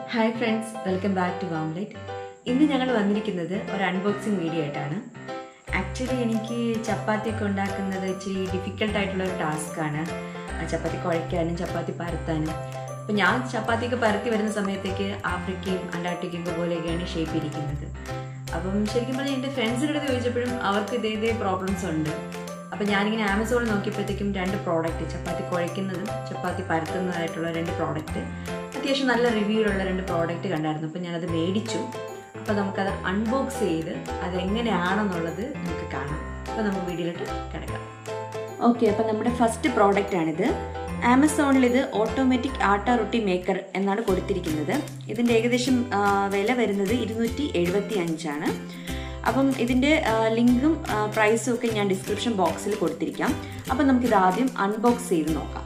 hi friends welcome back to warm light ഇന്ന് ഞങ്ങൾ വന്നിരിക്കുന്നത് ഒരു അൺബോക്സിങ് വീഡിയോ ആയിട്ടാണ് ആക്ച്വലി എനിക്ക് ചപ്പാത്തിയൊക്കെ ഉണ്ടാക്കുന്നത് ഇച്ചിരി ഡിഫിക്കൽട്ട് ആയിട്ടുള്ള ഒരു ടാസ്ക്കാണ് ചപ്പാത്തി കുഴയ്ക്കാനും ചപ്പാത്തി പരത്താനും അപ്പോൾ ഞാൻ ചപ്പാത്തിയൊക്കെ പരത്തി വരുന്ന സമയത്തേക്ക് ആഫ്രിക്കയും അന്റാർട്ടിക്കയും പോലെയൊക്കെയാണ് ഷേപ്പ് ഇരിക്കുന്നത് അപ്പം ശരിക്കും പറഞ്ഞാൽ എൻ്റെ ഫ്രണ്ട്സിൻ്റെ അടുത്ത് ചോദിച്ചപ്പോഴും അവർക്ക് ഇതേ ഇതേ പ്രോബ്ലംസ് ഉണ്ട് അപ്പം ഞാനിങ്ങനെ ആമസോണിൽ നോക്കിയപ്പോഴത്തേക്കും രണ്ട് പ്രോഡക്റ്റ് ചപ്പാത്തി കുഴയ്ക്കുന്നതും ചപ്പാത്തി പരത്തുന്നതായിട്ടുള്ള രണ്ട് പ്രോഡക്റ്റ് അത്യാവശ്യം നല്ല റിവ്യൂലുള്ള രണ്ട് പ്രോഡക്റ്റ് കണ്ടായിരുന്നു അപ്പം ഞാനത് മേടിച്ചു അപ്പോൾ നമുക്കത് അൺബോക്സ് ചെയ്ത് അതെങ്ങനെയാണെന്നുള്ളത് നമുക്ക് കാണാം അപ്പോൾ നമുക്ക് വീഡിയോയിലോട്ട് കിടക്കാം ഓക്കെ അപ്പോൾ നമ്മുടെ ഫസ്റ്റ് പ്രോഡക്റ്റ് ആണിത് ആമസോണിൽ ഇത് ഓട്ടോമാറ്റിക് ആട്ട റൊട്ടി മേക്കർ എന്നാണ് കൊടുത്തിരിക്കുന്നത് ഇതിൻ്റെ ഏകദേശം ആ, വില വരുന്നത് ഇരുന്നൂറ്റി എഴുപത്തി അഞ്ചാണ് അപ്പം ഇതിൻ്റെ ആ, ലിങ്കും ആ, പ്രൈസും ഒക്കെ ഞാൻ ഡിസ്ക്രിപ്ഷൻ ബോക്സിൽ കൊടുത്തിരിക്കാം അപ്പം നമുക്കിത് ആദ്യം അൺബോക്സ് ചെയ്ത് നോക്കാം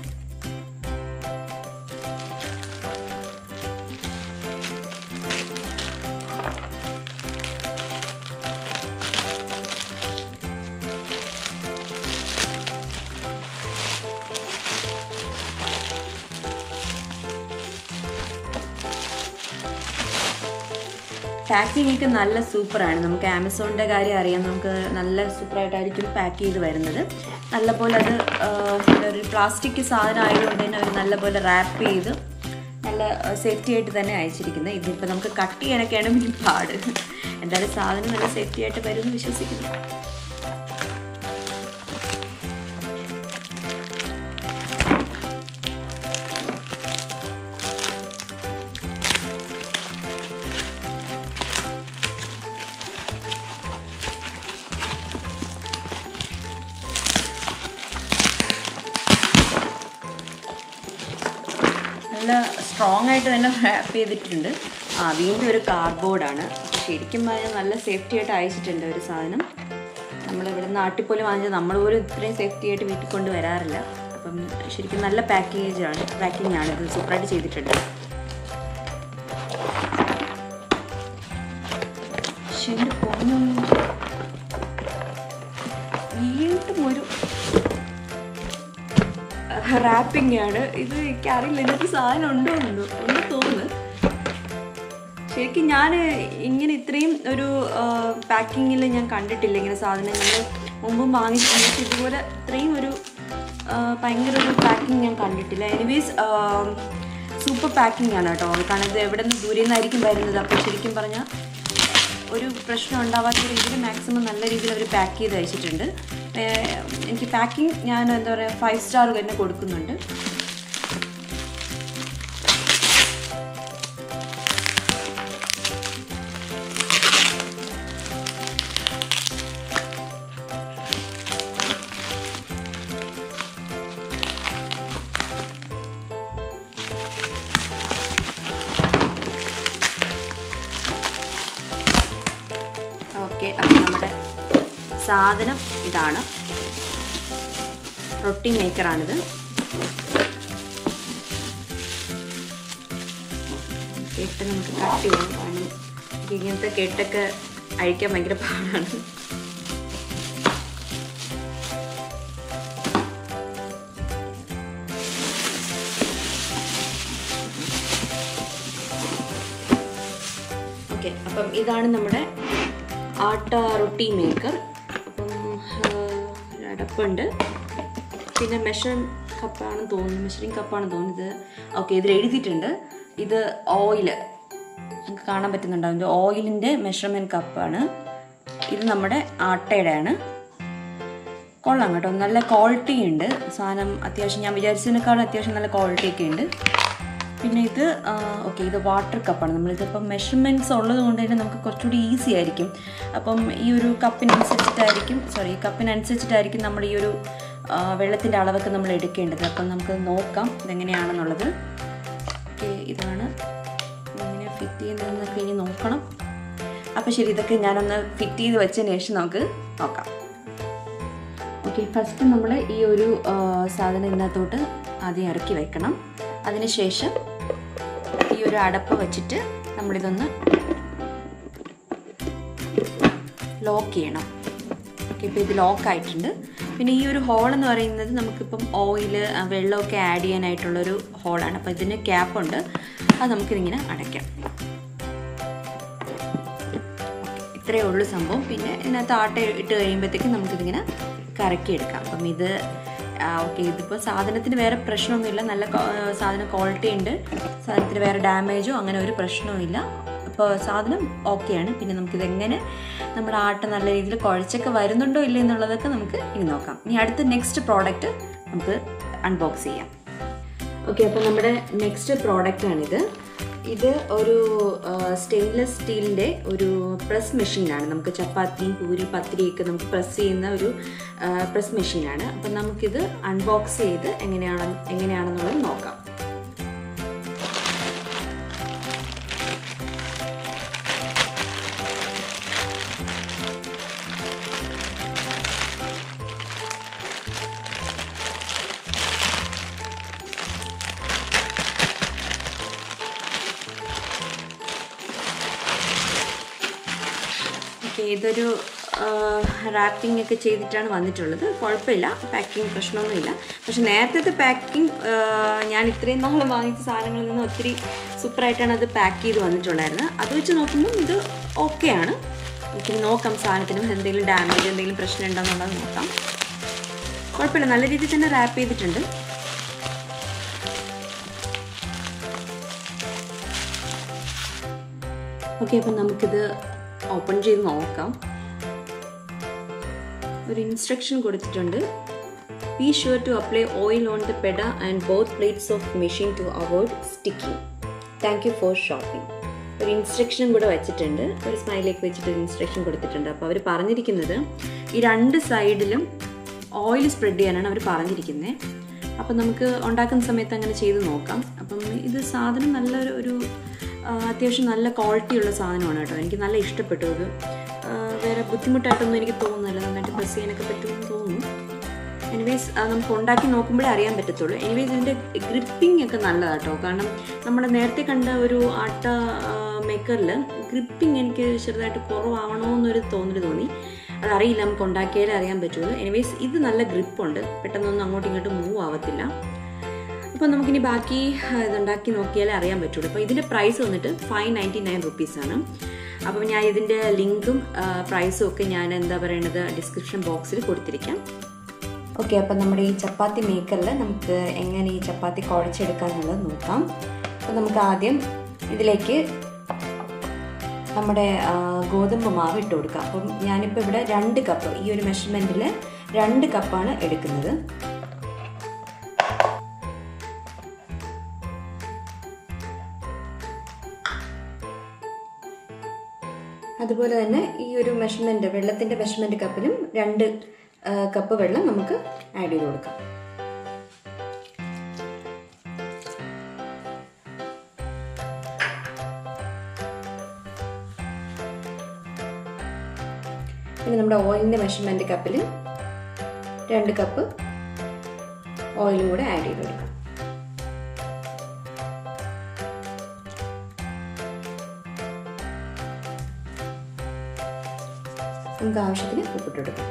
പാക്കിംഗ് ഒക്കെ നല്ല സൂപ്പറാണ് നമുക്ക് ആമസോണിൻ്റെ കാര്യം അറിയാം നമുക്ക് നല്ല സൂപ്പറായിട്ടായിരിക്കും പാക്ക് ചെയ്ത് വരുന്നത് നല്ലപോലെ അത് ആ, ഒരു പ്ലാസ്റ്റിക് സാധനം ആയതുകൊണ്ട് തന്നെ അവർ നല്ലപോലെ റാപ്പ് ചെയ്ത് നല്ല സേഫ്റ്റി ആയിട്ട് തന്നെ അയച്ചിരിക്കുന്നത് ഇതിപ്പോൾ നമുക്ക് കട്ട് ചെയ്യാനൊക്കെയാണ് വലിയ പാട് എന്തായാലും സാധനം നല്ല സേഫ്റ്റി ആയിട്ട് വരുമെന്ന് വിശ്വസിക്കുന്നു നല്ല സ്ട്രോങ് ആയിട്ട് തന്നെ റാപ്പ് ചെയ്തിട്ടുണ്ട് ആ വീണ്ടും ഒരു കാർഡ്ബോർഡാണ് ശരിക്കും പറഞ്ഞാൽ നല്ല സേഫ്റ്റി ആയിട്ട് അയച്ചിട്ടുണ്ട് ഒരു സാധനം നമ്മളിവിടെ നാട്ടിൽ പോലും വാങ്ങിച്ചാൽ നമ്മൾ പോലും ഇത്രയും സേഫ്റ്റി ആയിട്ട് വീട്ടിൽ കൊണ്ട് വരാറില്ല അപ്പം ശരിക്കും നല്ല പാക്കേജാണ് പാക്കിംഗ് ആണ് ഇത് സൂപ്പറായിട്ട് ചെയ്തിട്ടുണ്ട് പക്ഷെ എൻ്റെ പൊന്നും വീണ്ടും ഒരു റാപ്പിംഗ് ആണ് ഇത് എനിക്കറിയില്ല ഇതിനകത്ത് സാധനം ഉണ്ടോ എന്തോ ഒന്ന് തോന്നുന്നു ശരിക്കും ഞാൻ ഇങ്ങനെ ഇത്രയും ഒരു പാക്കിങ്ങിൽ ഞാൻ കണ്ടിട്ടില്ല ഇങ്ങനെ സാധനങ്ങൾ മുമ്പും വാങ്ങിച്ചിട്ടുണ്ട് പക്ഷെ ഇതുപോലെ ഇത്രയും ഒരു ആ, ഭയങ്കര ഒരു പാക്കിംഗ് ഞാൻ കണ്ടിട്ടില്ല എനിവേസ് സൂപ്പർ പാക്കിംഗ് ആണ് കേട്ടോ കാരണം ഇത് എവിടെ നിന്ന് ദൂരെ നിന്നായിരിക്കും വരുന്നത് അപ്പോൾ ശരിക്കും പറഞ്ഞാൽ ഒരു പ്രശ്നം ഉണ്ടാവാത്ത രീതിയിൽ മാക്സിമം നല്ല രീതിയിൽ അവർ പാക്ക് ചെയ്ത് അയച്ചിട്ടുണ്ട് ഏർ എനിക്ക് പാക്കിംഗ് ഞാൻ എന്താ പറയുക ഫൈവ് സ്റ്റാർ തന്നെ കൊടുക്കുന്നുണ്ട് ഓക്കെ അപ്പം നമ്മുടെ സാധനം ഇതാണ് റൊട്ടി മേക്കറാണിത് കെട്ട് നമുക്ക് കട്ട് ചെയ്യാം കാരണം എനിക്ക് ഇങ്ങനത്തെ കെട്ടൊക്കെ അഴിക്കാൻ ഭയങ്കര പാടാണ് ഓക്കെ അപ്പം ഇതാണ് നമ്മുടെ ആട്ട റൊട്ടി മേക്കർ അപ്പം ആ, ഒരു അടപ്പുണ്ട് പിന്നെ മെഷർ കപ്പാണെന്ന് തോന്നുന്നു മെഷറിങ് കപ്പാണെന്ന് തോന്നുന്നത് ഓക്കെ ഇതിൽ എഴുതിയിട്ടുണ്ട് ഇത് ഓയിൽ നിങ്ങൾക്ക് കാണാൻ പറ്റുന്നുണ്ടാവും ഇത് ഓയിലിൻ്റെ മെഷർമെൻറ്റ് കപ്പാണ് ഇത് നമ്മുടെ ആട്ടയുടെയാണ് കൊള്ളാം കേട്ടോ നല്ല ക്വാളിറ്റി ഉണ്ട് സാധനം അത്യാവശ്യം ഞാൻ വിചാരിച്ചതിനേക്കാളും അത്യാവശ്യം നല്ല ക്വാളിറ്റി ഒക്കെ ഉണ്ട് പിന്നെ ഇത് ഓക്കെ ഇത് വാട്ടർ കപ്പാണ് നമ്മളിതിപ്പം മെഷർമെൻറ്റ്സ് ഉള്ളത് കൊണ്ട് തന്നെ നമുക്ക് കുറച്ചുകൂടി ഈസി ആയിരിക്കും അപ്പം ഈ ഒരു കപ്പിനനുസരിച്ചിട്ടായിരിക്കും സോറി കപ്പിനനുസരിച്ചിട്ടായിരിക്കും നമ്മൾ ഈ ഒരു വെള്ളത്തിൻ്റെ അളവൊക്കെ നമ്മൾ എടുക്കേണ്ടത് അപ്പം നമുക്ക് നോക്കാം ഇതെങ്ങനെയാണെന്നുള്ളത് ഓക്കെ ഇതാണ് എങ്ങനെ ഫിറ്റ് ചെയ്യുന്നതെന്നൊക്കെ ഇനി നോക്കണം അപ്പോൾ ശരി ഇതൊക്കെ ഞാനൊന്ന് ഫിറ്റ് ചെയ്ത് വെച്ചതിന് ശേഷം നമുക്ക് നോക്കാം ഓക്കെ ഫസ്റ്റ് നമ്മൾ ഈ ഒരു ആ, സാധനം ഇതിനകത്തോട്ട് ആദ്യം ഇറക്കി വെക്കണം അതിനുശേഷം ഈ ഒരു അടപ്പ് വെച്ചിട്ട് നമ്മളിതൊന്ന് ലോക്ക് ചെയ്യണം ഓക്കെ ഇപ്പോൾ ഇത് ലോക്ക് ആയിട്ടുണ്ട് പിന്നെ ഈ ഒരു ഹോൾ എന്ന് പറയുന്നത് നമുക്കിപ്പം ഓയിൽ വെള്ളമൊക്കെ ആഡ് ചെയ്യാനായിട്ടുള്ളൊരു ഹോളാണ് അപ്പോൾ ഇതിന് ക്യാപ്പുണ്ട് അത് നമുക്കിതിങ്ങനെ അടയ്ക്കാം ഇത്രയേ ഉള്ളൂ സംഭവം പിന്നെ ഇതിനകത്ത് ആട്ട ഇട്ട് കഴിയുമ്പോഴത്തേക്കും നമുക്കിതിങ്ങനെ കറക്കിയെടുക്കാം അപ്പം ഇത് ഓക്കെ ഇതിപ്പോൾ സാധനത്തിന് വേറെ പ്രശ്നമൊന്നുമില്ല നല്ല സാധനം ക്വാളിറ്റി ഉണ്ട് സാധനത്തിന് വേറെ ഡാമേജോ അങ്ങനെ ഒരു പ്രശ്നവുമില്ല അപ്പോൾ സാധനം ഓക്കെയാണ് പിന്നെ നമുക്കിത് എങ്ങനെ നമ്മുടെ ആട്ട നല്ല രീതിയിൽ കുഴച്ചൊക്കെ വരുന്നുണ്ടോ ഇല്ലേ എന്നുള്ളതൊക്കെ നമുക്ക് ഇനി നോക്കാം ഇനി അടുത്ത നെക്സ്റ്റ് പ്രോഡക്റ്റ് നമുക്ക് അൺബോക്സ് ചെയ്യാം ഓക്കെ അപ്പോൾ നമ്മുടെ നെക്സ്റ്റ് പ്രോഡക്റ്റാണിത് ഇത് ഒരു സ്റ്റെയിൻലെസ് സ്റ്റീലിൻ്റെ ഒരു പ്രസ് മെഷീനാണ് നമുക്ക് ചപ്പാത്തിയും പൂരി പത്തിരിയൊക്കെ നമുക്ക് പ്രസ് ചെയ്യുന്ന ഒരു പ്രസ് മെഷീനാണ് അപ്പം നമുക്കിത് അൺബോക്സ് ചെയ്ത് എങ്ങനെയാണ് എങ്ങനെയാണെന്നുള്ളത് നോക്കാം ഓക്കെ ഇതൊരു റാപ്പിംഗ് ഒക്കെ ചെയ്തിട്ടാണ് വന്നിട്ടുള്ളത് കുഴപ്പമില്ല പാക്കിംഗ് പ്രശ്നമൊന്നുമില്ല പക്ഷെ നേരത്തെ പാക്കിംഗ് ഞാൻ ഇത്രയും നാൾ വാങ്ങിച്ച സാധനങ്ങളിൽ നിന്ന് ഒത്തിരി സൂപ്പറായിട്ടാണ് അത് പാക്ക് ചെയ്ത് വന്നിട്ടുണ്ടായിരുന്നത് അത് വെച്ച് നോക്കുമ്പോൾ ഇത് ഓക്കെയാണ് നമുക്ക് നോക്കാം സാധനത്തിനും എന്തെങ്കിലും ഡാമേജ് എന്തെങ്കിലും പ്രശ്നം ഉണ്ടോ എന്നുള്ളത് നോക്കാം കുഴപ്പമില്ല നല്ല രീതിയിൽ തന്നെ റാപ്പ് ചെയ്തിട്ടുണ്ട് ഓക്കെ അപ്പം നമുക്കിത് ഓപ്പൺ ചെയ്ത് നോക്കാം ഒരു ഇൻസ്ട്രക്ഷൻ കൊടുത്തിട്ടുണ്ട് be sure to apply oil on the pad and both plates of machine to avoid sticking thank you for shopping ഒരു ഇൻസ്ട്രക്ഷനും കൂടെ വെച്ചിട്ടുണ്ട് ഒരു സ്മൈലേക്ക് വെച്ചിട്ട് ഒരു ഇൻസ്ട്രക്ഷൻ കൊടുത്തിട്ടുണ്ട് അപ്പോൾ അവർ പറഞ്ഞിരിക്കുന്നത് ഈ രണ്ട് സൈഡിലും ഓയിൽ സ്പ്രെഡ് ചെയ്യാനാണ് അവർ പറഞ്ഞിരിക്കുന്നത് അപ്പം നമുക്ക് ഉണ്ടാക്കുന്ന സമയത്ത് അങ്ങനെ ചെയ്ത് നോക്കാം അപ്പം ഇത് സാധനം നല്ലൊരു ഒരു അത്യാവശ്യം നല്ല ക്വാളിറ്റി ഉള്ള സാധനമാണ് കേട്ടോ എനിക്ക് നല്ല ഇഷ്ടപ്പെട്ടു ഇത് വേറെ ബുദ്ധിമുട്ടായിട്ടൊന്നും എനിക്ക് തോന്നുന്നില്ല നന്നായിട്ട് പ്രസ് ചെയ്യാനൊക്കെ പറ്റുമെന്ന് തോന്നുന്നു എനിവേസ് നമുക്ക് ഉണ്ടാക്കി നോക്കുമ്പോഴേ അറിയാൻ പറ്റത്തുള്ളൂ എനിവേസ് ഇതിൻ്റെ ഗ്രിപ്പിംഗ് ഒക്കെ നല്ലതാണ് കേട്ടോ കാരണം നമ്മൾ നേരത്തെ കണ്ട ഒരു ആട്ട മേക്കറിൽ ഗ്രിപ്പിംഗ് എനിക്ക് ചെറുതായിട്ട് കുറവാണോ എന്നൊരു തോന്നൽ തോന്നി അതറിയില്ല നമുക്ക് ഉണ്ടാക്കിയാലേ അറിയാൻ പറ്റുള്ളൂ എനിവേസ് ഇത് നല്ല ഗ്രിപ്പുണ്ട് പെട്ടെന്നൊന്നും അങ്ങോട്ടും ഇങ്ങോട്ടും മൂവ് ആവത്തില്ല അപ്പോൾ നമുക്കിനി ബാക്കി ഇതുണ്ടാക്കി നോക്കിയാലേ അറിയാൻ പറ്റുള്ളൂ അപ്പോൾ ഇതിൻ്റെ പ്രൈസ് വന്നിട്ട് ഫൈവ് നയൻറ്റി നയൻ റുപ്പീസാണ് അപ്പം ഞാൻ ഇതിൻ്റെ ലിങ്കും പ്രൈസും ഒക്കെ ഞാൻ എന്താ പറയണത് ഡിസ്ക്രിപ്ഷൻ ബോക്സിൽ കൊടുത്തിരിക്കാം ഓക്കെ അപ്പം നമ്മുടെ ഈ ചപ്പാത്തി മേക്കറിൽ നമുക്ക് എങ്ങനെ ഈ ചപ്പാത്തി കുഴച്ചെടുക്കാം എന്നുള്ളത് നോക്കാം അപ്പോൾ നമുക്ക് ആദ്യം ഇതിലേക്ക് നമ്മുടെ ഗോതമ്പ് മാവ് ഇട്ട് കൊടുക്കാം അപ്പം ഞാനിപ്പോൾ ഇവിടെ രണ്ട് കപ്പ് ഈ ഒരു മെഷർമെൻറ്റിൽ രണ്ട് കപ്പാണ് എടുക്കുന്നത് അതുപോലെ തന്നെ ഈ ഒരു മെഷർമെൻറ്റ് വെള്ളത്തിൻ്റെ മെഷർമെൻറ്റ് കപ്പിലും രണ്ട് കപ്പ് വെള്ളം നമുക്ക് ആഡ് ചെയ്ത് കൊടുക്കാം പിന്നെ നമ്മുടെ ഓയിലിൻ്റെ മെഷർമെൻറ്റ് കപ്പിൽ രണ്ട് കപ്പ് ഓയിലും കൂടെ ആഡ് ചെയ്ത് കൊടുക്കാം നമുക്ക് ആവശ്യത്തിന് ഉപ്പിട്ടെടുക്കാം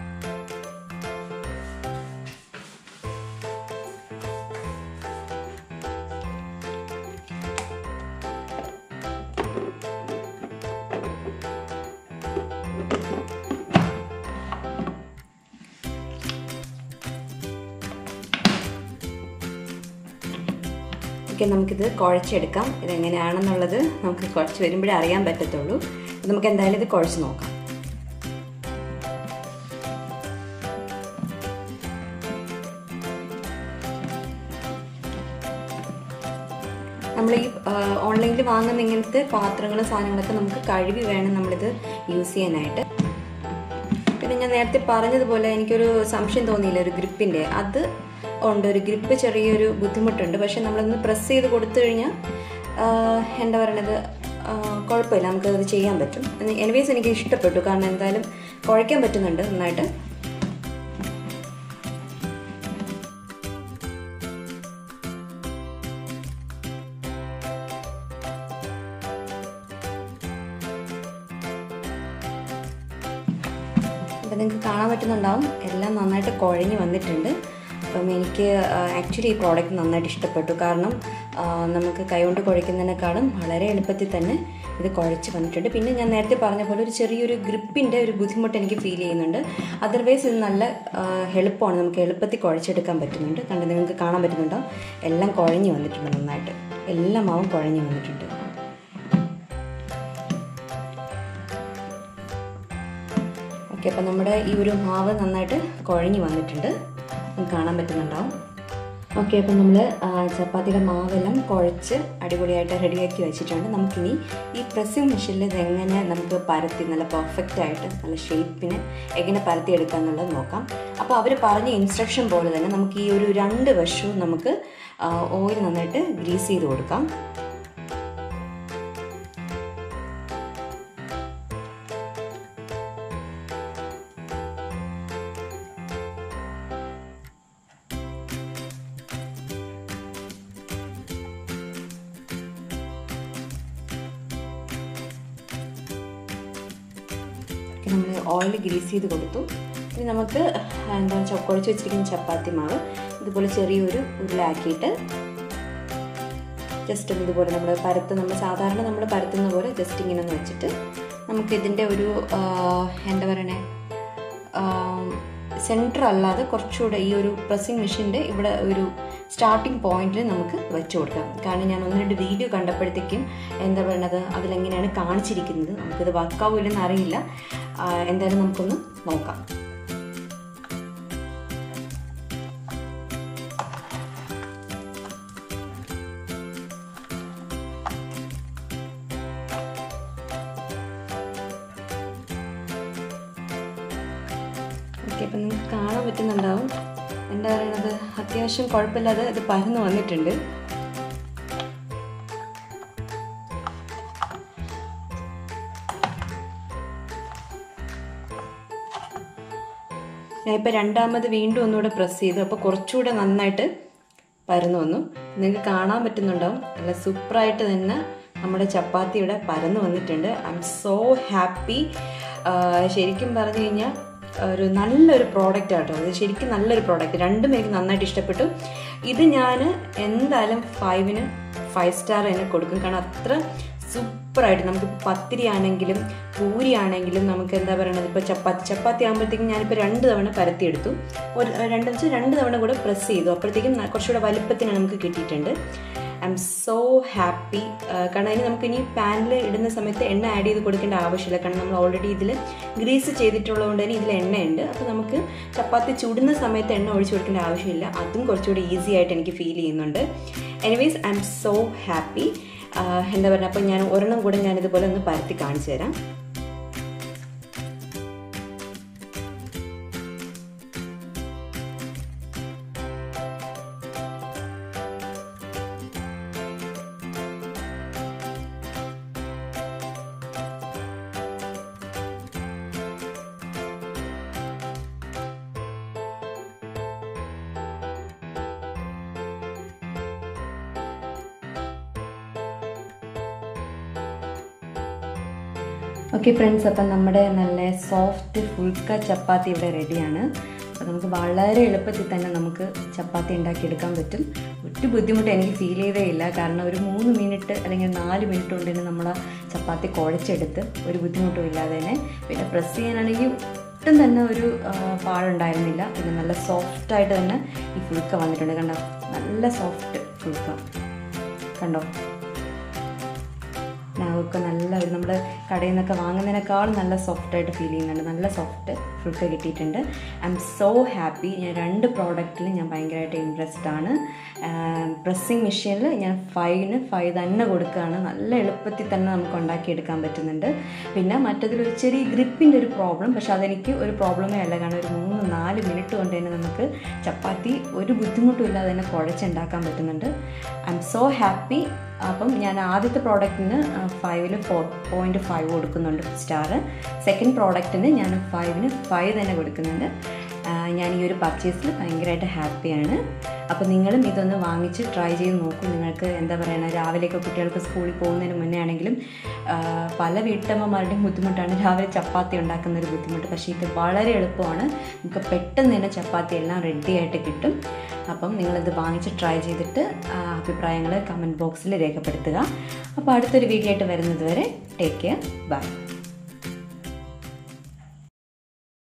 ഓക്കെ നമുക്കിത് കുഴച്ചെടുക്കാം ഇതെങ്ങനെയാണെന്നുള്ളത് നമുക്ക് കുഴച്ച് വരുമ്പോഴേ അറിയാൻ പറ്റത്തുള്ളൂ നമുക്ക് എന്തായാലും ഇത് കുഴച്ച് നോക്കാം നമ്മൾ ഈ ഓൺലൈനിൽ വാങ്ങുന്ന ഇങ്ങനത്തെ പാത്രങ്ങളും സാധനങ്ങളൊക്കെ നമുക്ക് കഴുകി വേണം നമ്മളിത് യൂസ് ചെയ്യാനായിട്ട് പിന്നെ ഞാൻ നേരത്തെ പറഞ്ഞതുപോലെ എനിക്കൊരു സംശയം തോന്നിയില്ല ഒരു ഗ്രിപ്പിൻ്റെ അത് ഉണ്ട് ഒരു ഗ്രിപ്പ് ചെറിയൊരു ബുദ്ധിമുട്ടുണ്ട് പക്ഷെ നമ്മളൊന്ന് പ്രസ് ചെയ്ത് കൊടുത്തു കഴിഞ്ഞാൽ എന്താ പറയണത് കുഴപ്പമില്ല നമുക്കത് ചെയ്യാൻ പറ്റും എനിവേസ് എനിക്ക് ഇഷ്ടപ്പെട്ടു കാരണം എന്തായാലും കുഴയ്ക്കാൻ പറ്റുന്നുണ്ട് നന്നായിട്ട് അപ്പം നിങ്ങൾക്ക് കാണാൻ പറ്റുന്നുണ്ടാവും എല്ലാം നന്നായിട്ട് കുഴഞ്ഞ് വന്നിട്ടുണ്ട് അപ്പം എനിക്ക് ആക്ച്വലി ഈ പ്രോഡക്റ്റ് നന്നായിട്ട് ഇഷ്ടപ്പെട്ടു കാരണം ആ, നമുക്ക് കൈകൊണ്ട് കുഴയ്ക്കുന്നതിനേക്കാളും വളരെ എളുപ്പത്തിൽ തന്നെ ഇത് കുഴച്ച് വന്നിട്ടുണ്ട് പിന്നെ ഞാൻ നേരത്തെ പറഞ്ഞ പോലെ ഒരു ചെറിയൊരു ഗ്രിപ്പിൻ്റെ ഒരു ബുദ്ധിമുട്ട് എനിക്ക് ഫീൽ ചെയ്യുന്നുണ്ട് അതർവൈസ് ഇത് നല്ല ആ, എളുപ്പമാണ് നമുക്ക് എളുപ്പത്തിൽ കുഴച്ചെടുക്കാൻ പറ്റുന്നുണ്ട് കണ്ട് നിങ്ങൾക്ക് കാണാൻ പറ്റുന്നുണ്ടോ എല്ലാം കുഴഞ്ഞ് വന്നിട്ടുണ്ട് നന്നായിട്ട് എല്ലാ മാവും കുഴഞ്ഞ് വന്നിട്ടുണ്ട് ഓക്കെ അപ്പം നമ്മുടെ ഈ ഒരു മാവ് നന്നായിട്ട് കുഴഞ്ഞ് വന്നിട്ടുണ്ട് നിങ്ങൾക്ക് കാണാൻ പറ്റുന്നുണ്ടാവും ഓക്കെ അപ്പം നമ്മൾ ചപ്പാത്തിയുടെ മാവെല്ലാം കുഴച്ച് അടിപൊളിയായിട്ട് റെഡിയാക്കി വെച്ചിട്ടുണ്ട് നമുക്കിനി ഈ പ്രസ്സിംഗ് മെഷീനിൽ ഇതെങ്ങനെ നമുക്ക് പരത്തി നല്ല പെർഫെക്റ്റ് ആയിട്ട് നല്ല ഷേപ്പിന് എങ്ങനെ പരത്തിയെടുക്കാം എന്നുള്ളത് നോക്കാം അപ്പോൾ അവർ പറഞ്ഞ ഇൻസ്ട്രക്ഷൻ പോലെ തന്നെ നമുക്ക് ഈ ഒരു രണ്ട് വശവും നമുക്ക് ഓയിൽ നന്നായിട്ട് ഗ്രീസ് ചെയ്ത് കൊടുക്കാം നമ്മൾ ഓയിൽ ഗ്രീസ് ചെയ്ത് കൊടുത്തു ഇനി നമുക്ക് എന്താ വെച്ചാൽ കുഴച്ച് വെച്ചിരിക്കുന്ന ചപ്പാത്തി മാവ് ഇതുപോലെ ചെറിയൊരു ഉരുളാക്കിയിട്ട് ജസ്റ്റ് ഒന്ന് ഇതുപോലെ നമ്മൾ പരത്ത് നമ്മൾ സാധാരണ നമ്മൾ പരത്തുന്ന പോലെ ജസ്റ്റ് ഇങ്ങനെ ഒന്ന് വെച്ചിട്ട് നമുക്ക് ഇതിൻ്റെ ഒരു ആ, എന്താ പറയണേ സെൻറ്റർ അല്ലാതെ കുറച്ചുകൂടെ ഈ ഒരു പ്രസ്സിങ് മെഷീൻ്റെ ഇവിടെ ഒരു സ്റ്റാർട്ടിംഗ് പോയിന്റിൽ നമുക്ക് വെച്ച് കൊടുക്കാം കാരണം ഞാൻ ഒന്ന് രണ്ട് വീഡിയോ കണ്ടപ്പോഴത്തേക്കും എന്താ പറയണത് അതിലെങ്ങനെയാണ് കാണിച്ചിരിക്കുന്നത് നമുക്കിത് വർക്കാവില്ലെന്ന് അറിയില്ല ആ, എന്തായാലും നമുക്കൊന്ന് നോക്കാം ഓക്കെ അപ്പം നിങ്ങൾക്ക് കാണാൻ പറ്റുന്നുണ്ടാവും എന്താ പറയണത് അത്യാവശ്യം കുഴപ്പമില്ലാതെ ഇത് പരന്ന് വന്നിട്ടുണ്ട് ഞാനിപ്പോൾ രണ്ടാമത് വീണ്ടും ഒന്നുകൂടെ പ്രസ് ചെയ്തു അപ്പോൾ കുറച്ചുകൂടെ നന്നായിട്ട് പരന്നു വന്നു നിങ്ങൾക്ക് കാണാൻ പറ്റുന്നുണ്ടാവും നല്ല സൂപ്പറായിട്ട് തന്നെ നമ്മുടെ ചപ്പാത്തി ഇവിടെ പരന്നു വന്നിട്ടുണ്ട് ഐ എം സോ ഹാപ്പി ശരിക്കും പറഞ്ഞു കഴിഞ്ഞാൽ ഒരു നല്ലൊരു പ്രോഡക്റ്റ് ആട്ടോ ഇത് ശരിക്കും നല്ലൊരു പ്രോഡക്റ്റ് രണ്ടും എനിക്ക് നന്നായിട്ട് ഇഷ്ടപ്പെട്ടു ഇത് ഞാൻ എന്തായാലും ഫൈവിന് ഫൈവ് സ്റ്റാർ തന്നെ കൊടുക്കും കാരണം അത്ര സൂപ്പറായിട്ട് നമുക്ക് പത്തിരി ആണെങ്കിലും പൂരി ആണെങ്കിലും നമുക്ക് എന്താ പറയണത് ഇപ്പോൾ ചപ്പാത്തി ചപ്പാത്തി ആകുമ്പോഴത്തേക്കും ഞാനിപ്പോൾ രണ്ട് തവണ പരത്തിയെടുത്തു ഒരു രണ്ട് വെച്ചാൽ രണ്ട് തവണ കൂടെ പ്രസ് ചെയ്തു അപ്പോഴത്തേക്കും ന- കുറച്ചുകൂടെ വലുപ്പത്തിന് നമുക്ക് കിട്ടിയിട്ടുണ്ട് ഐ എം സോ ഹാപ്പി കാരണം അതിന് നമുക്ക് ഇനി പാനിൽ ഇടുന്ന സമയത്ത് എണ്ണ ആഡ് ചെയ്ത് കൊടുക്കേണ്ട ആവശ്യമില്ല കാരണം നമ്മൾ ഓൾറെഡി ഇതിൽ ഗ്രീസ് ചെയ്തിട്ടുള്ളതുകൊണ്ട് തന്നെ ഇതിൽ എണ്ണയുണ്ട് അപ്പോൾ നമുക്ക് ചപ്പാത്തി ചുടുന്ന സമയത്ത് എണ്ണ ഒഴിച്ചു കൊടുക്കേണ്ട ആവശ്യമില്ല അതും കുറച്ചുകൂടി ഈസി ആയിട്ട് എനിക്ക് ഫീൽ ചെയ്യുന്നുണ്ട് anyways I'm so happy എന്താ പറയുക അപ്പോൾ ഞാൻ ഒരെണ്ണം കൂടെ ഞാൻ ഇതുപോലെ ഒന്ന് പരത്തി കാണിച്ചു തരാം ഓക്കെ ഫ്രണ്ട്സ് അപ്പം നമ്മുടെ നല്ല സോഫ്റ്റ് ഫുൾക്ക ചപ്പാത്തി ഇവിടെ റെഡിയാണ് അപ്പോൾ നമുക്ക് വളരെ എളുപ്പത്തിൽ തന്നെ നമുക്ക് ചപ്പാത്തി ഉണ്ടാക്കിയെടുക്കാൻ പറ്റും ഒരു ബുദ്ധിമുട്ട് എനിക്ക് ഫീൽ ചെയ്തേ ഇല്ല കാരണം ഒരു മൂന്ന് മിനിറ്റ് അല്ലെങ്കിൽ നാല് മിനിറ്റ് കൊണ്ട് തന്നെ നമ്മൾ ചപ്പാത്തി കുഴച്ചെടുത്ത് ഒരു ബുദ്ധിമുട്ടും ഇല്ലാതെ തന്നെ പിന്നെ പ്രസ് ചെയ്യാനാണെങ്കിൽ ഒട്ടും തന്നെ ഒരു ആ, പാടുണ്ടായിരുന്നില്ല പിന്നെ നല്ല സോഫ്റ്റായിട്ട് തന്നെ ഈ ഫുൾക്ക വന്നിട്ടുണ്ട് കണ്ടോ നല്ല സോഫ്റ്റ് ഫുൾക്ക കണ്ടോ നാവൊക്കെ നല്ല ഒരു നമ്മുടെ കടയിൽ നിന്നൊക്കെ വാങ്ങുന്നതിനേക്കാളും നല്ല സോഫ്റ്റായിട്ട് ഫീൽ ചെയ്യുന്നുണ്ട് നല്ല സോഫ്റ്റ് ഫുൾക്ക കിട്ടിയിട്ടുണ്ട് ഐ എം സോ ഹാപ്പി ഞാൻ രണ്ട് പ്രോഡക്റ്റിലും ഞാൻ ഭയങ്കരമായിട്ട് ഇൻട്രസ്റ്റ് ആണ് പ്രസ്സിങ് മെഷീനിൽ ഞാൻ ഫൈവിന് ഫൈവ് തന്നെ കൊടുക്കുകയാണ് നല്ല എളുപ്പത്തിൽ തന്നെ നമുക്ക് ഉണ്ടാക്കിയെടുക്കാൻ പറ്റുന്നുണ്ട് പിന്നെ മറ്റതിലൊരു ചെറിയ ഗ്രിപ്പിൻ്റെ ഒരു പ്രോബ്ലം പക്ഷെ അതെനിക്ക് ഒരു പ്രോബ്ലമേ അല്ല കാരണം ഒരു മൂന്ന് നാല് മിനിറ്റ് കൊണ്ട് തന്നെ നമുക്ക് ചപ്പാത്തി ഒരു ബുദ്ധിമുട്ടും ഇല്ലാതെ തന്നെ കുഴച്ചുണ്ടാക്കാൻ പറ്റുന്നുണ്ട് ഐ എം സോ ഹാപ്പി അപ്പം ഞാൻ ആദ്യത്തെ പ്രോഡക്റ്റിന് ഫൈവിൽ ഫോർ പോയിൻറ്റ് ഫൈവ് കൊടുക്കുന്നുണ്ട് സ്റ്റാർ സെക്കൻഡ് പ്രോഡക്റ്റിന് ഞാൻ ഫൈവിന് ഫൈവ് തന്നെ കൊടുക്കുന്നുണ്ട് ആ, ഞാൻ ഈ ഒരു പർച്ചേസിൽ ഭയങ്കരമായിട്ട് ഹാപ്പിയാണ് അപ്പോൾ നിങ്ങളും ഇതൊന്ന് വാങ്ങിച്ച് ട്രൈ ചെയ്ത് നോക്കൂ നിങ്ങൾക്ക് എന്താ പറയുക രാവിലെയൊക്കെ കുട്ടികൾക്ക് സ്കൂളിൽ പോകുന്നതിന് മുന്നേ ആണെങ്കിലും ആ, പല വീട്ടമ്മമാരുടെയും ബുദ്ധിമുട്ടാണ് രാവിലെ ചപ്പാത്തി ഉണ്ടാക്കുന്ന ഒരു ബുദ്ധിമുട്ട് പക്ഷേ ഇത് വളരെ എളുപ്പമാണ് നമുക്ക് പെട്ടെന്ന് തന്നെ ചപ്പാത്തി എല്ലാം റെഡി ആയിട്ട് കിട്ടും അപ്പം നിങ്ങളിത് വാങ്ങിച്ച് ട്രൈ ചെയ്തിട്ട് ആ, അഭിപ്രായങ്ങൾ കമൻറ്റ് ബോക്സിൽ രേഖപ്പെടുത്തുക അപ്പോൾ അടുത്തൊരു വീഡിയോ ആയിട്ട് വരുന്നത് വരെ ടേക്ക് കെയർ ബൈ